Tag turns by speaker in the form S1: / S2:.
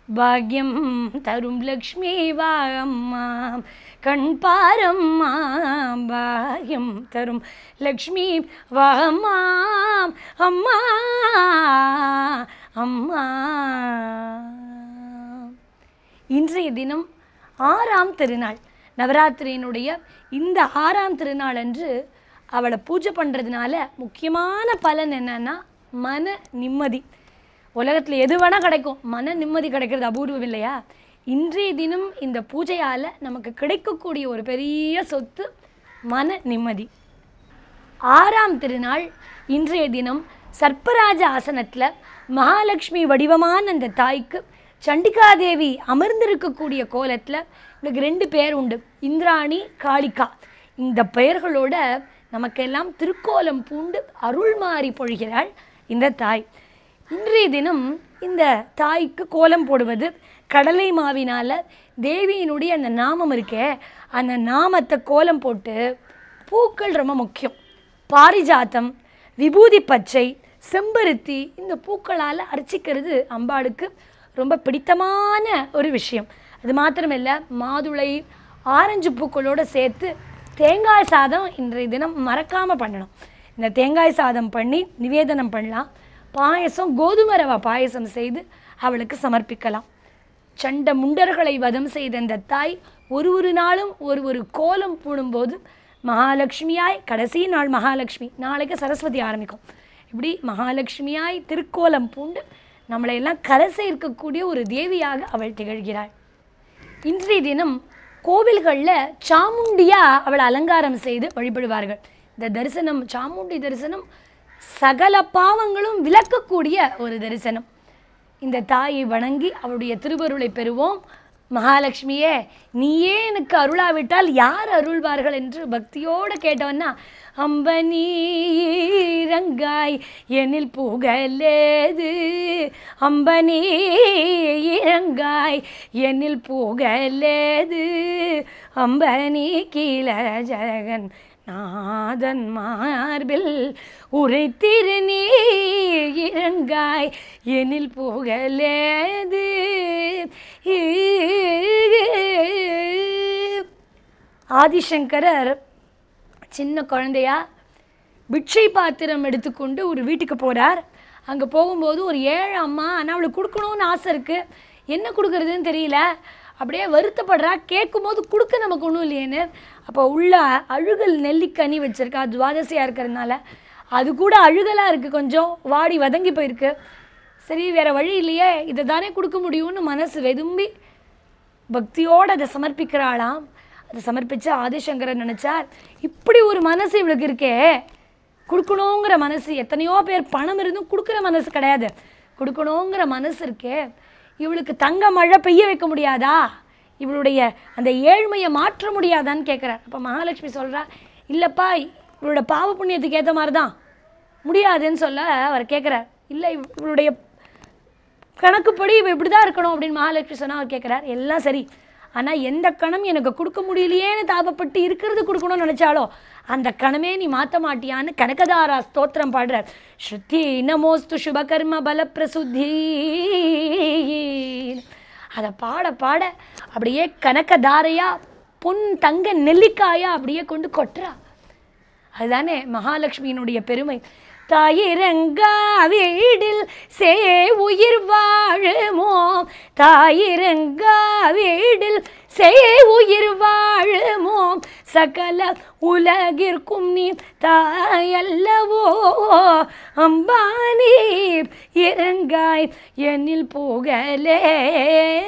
S1: பாக்யம் தரும் லக்ஷ்மி வா அம்மா கண் பாரம்மா பாக்யம் தரும் லக்ஷ்மி வா அம்மா அம்மா அம்மா இன்றைய தினம் ஆறாம் திருநாள் நவராத்திரியினுடைய இந்த ஆறாம் திருநாள் அன்று அவளை பூஜை பண்ணுறதுனால முக்கியமான பலன் என்னன்னா மன நிம்மதி உலகத்தில் எது வேணால் கிடைக்கும் மன நிம்மதி கிடைக்கிறது அபூர்வம் இல்லையா இன்றைய தினம் இந்த பூஜையால் நமக்கு கிடைக்கக்கூடிய ஒரு பெரிய சொத்து மன நிம்மதி ஆறாம் திருநாள் இன்றைய தினம் சர்ப்பராஜ ஆசனத்தில் மகாலட்சுமி வடிவமான அந்த தாய்க்கு சண்டிகாதேவி அமர்ந்திருக்கக்கூடிய கோலத்தில் இவளுக்கு ரெண்டு பேர் உண்டு இந்திராணி காளிகா இந்த பெயர்களோட நமக்கெல்லாம் திருக்கோலம் பூண்டு அருள் மாறி பொழிகிறாள் இந்த தாய் இன்றைய தினம் இந்த தாய்க்கு கோலம் போடுவது கடலை மாவினால தேவியினுடைய அந்த நாமம் இருக்கே அந்த நாமத்தை கோலம் போட்டு பூக்கள் ரொம்ப முக்கியம் பாரிஜாத்தம் விபூதி பச்சை செம்பருத்தி இந்த பூக்களால் அர்ச்சிக்கிறது அம்பாளுக்கு ரொம்ப பிடித்தமான ஒரு விஷயம் அது மாத்திரமில்ல மாதுளை ஆரஞ்சு பூக்களோடு சேர்த்து தேங்காய் சாதம் இன்றைய தினம் மறக்காமல் பண்ணணும் இந்த தேங்காய் சாதம் பண்ணி நிவேதனம் பண்ணலாம் பாயசம் கோதுமை ரவா பாயசம் செய்து அவளுக்கு சமர்ப்பிக்கலாம் சண்ட முண்டர்களை வதம் செய்த இந்த தாய் ஒரு ஒரு நாளும் ஒரு ஒரு கோலம் பூணும்போது மகாலட்சுமியாய் கடைசி நாள் மகாலட்சுமி நாளைக்கு சரஸ்வதி ஆரம்பிக்கும் இப்படி மகாலட்சுமியாய் திருக்கோலம் பூண்டு நம்மளை எல்லாம் கரை சேர்க்கக்கூடிய ஒரு தேவியாக அவள் திகழ்கிறாள் இன்றைய தினம் கோவில்களில் சாமுண்டியா அவளை அலங்காரம் செய்து வழிபடுவார்கள் இந்த தரிசனம் சாமுண்டி தரிசனம் சகல பாவங்களும் விளக்கக்கூடிய ஒரு தரிசனம் இந்த தாயை வணங்கி அவளுடைய திருவருளை பெறுவோம் மகாலட்சுமியே நீயே எனக்கு அருளாவிட்டால் யார் அருள்வார்கள் என்று பக்தியோடு கேட்டவன்னா அம்பனீரங்காய் எனில் புகழேது அம்பனீரங்காய் எனில் புகழேது அம்பனி கீழ ஜகன் நாதன் மார்பில் உரைத்திரு நீ இறங்காய் எனில் புகழேது ஆதிசங்கரர் சின்ன குழந்தையா பிட்சை பாத்திரம் எடுத்துக்கொண்டு ஒரு வீட்டுக்கு போகிறார் அங்கே போகும்போது ஒரு ஏழை அம்மா ஆனால் அவளுக்கு கொடுக்கணும்னு ஆசை இருக்குது என்ன கொடுக்குறதுன்னு தெரியல அப்படியே வருத்தப்படுறா கேட்கும்போது கொடுக்க நமக்கு ஒன்றும் இல்லையேன்னு அப்போ உள்ள அழுகல் நெல்லிக்கனி வச்சுருக்கா துவாதசியாக இருக்கிறதுனால அது கூட அழுகலாக இருக்குது கொஞ்சம் வாடி வதங்கி போயிருக்கு சரி வேறு வழி இல்லையே இதை தானே கொடுக்க முடியும்னு மனசு வெதும்பி பக்தியோடு அதை சமர்ப்பிக்கிறாளாம் அதை சமர்ப்பித்து ஆதிசங்கரன் நினச்சார் இப்படி ஒரு மனசு இவளுக்கு இருக்கே கொடுக்கணுங்கிற மனசு எத்தனையோ பேர் பணம் இருந்தும் கொடுக்குற மனசு கிடையாது கொடுக்கணுங்கிற மனசு இருக்கே இவளுக்கு தங்க மழை பெய்ய வைக்க முடியாதா இவளுடைய அந்த ஏழ்மையை மாற்ற முடியாதான்னு கேட்குறார் அப்போ மகாலட்சுமி சொல்கிறா இல்லைப்பா இவளோட பாவ புண்ணியத்துக்கு ஏற்ற மாதிரி தான் முடியாதுன்னு சொல்ல அவர் கேட்குறார் இல்லை இவளுடைய கணக்குப்படி இவ இப்படி தான் இருக்கணும் அப்படின்னு மகாலட்சுமி சொன்னால் அவர் கேட்குறார் எல்லாம் சரி ஆனால் எந்த கணம் எனக்கு கொடுக்க முடியலையேன்னு தாபப்பட்டு இருக்கிறது கொடுக்கணும்னு நினச்சாலோ அந்த கணமே நீ மாற்ற மாட்டியான்னு கனகதாரா ஸ்தோத்திரம் பாடுறார் ஸ்ருதி நமோஸ்து சுபகர்ம பல பிரசுத்தி அதை பாட பாட அப்படியே கனகதாரையா பொன் தங்க நெல்லிக்காயா அப்படியே கொண்டு கொட்டுறா அதுதானே மகாலட்சுமியினுடைய பெருமை தாயிரங்கா வீடில் சே உயிர் வாழுமோ தாயிரங்கா வீடில் சே உயிர் வாழுமோ சகல உலகிற்கும் நீ தாயல்லவோ அம்பானி இறங்காய் என்னில் புகழேது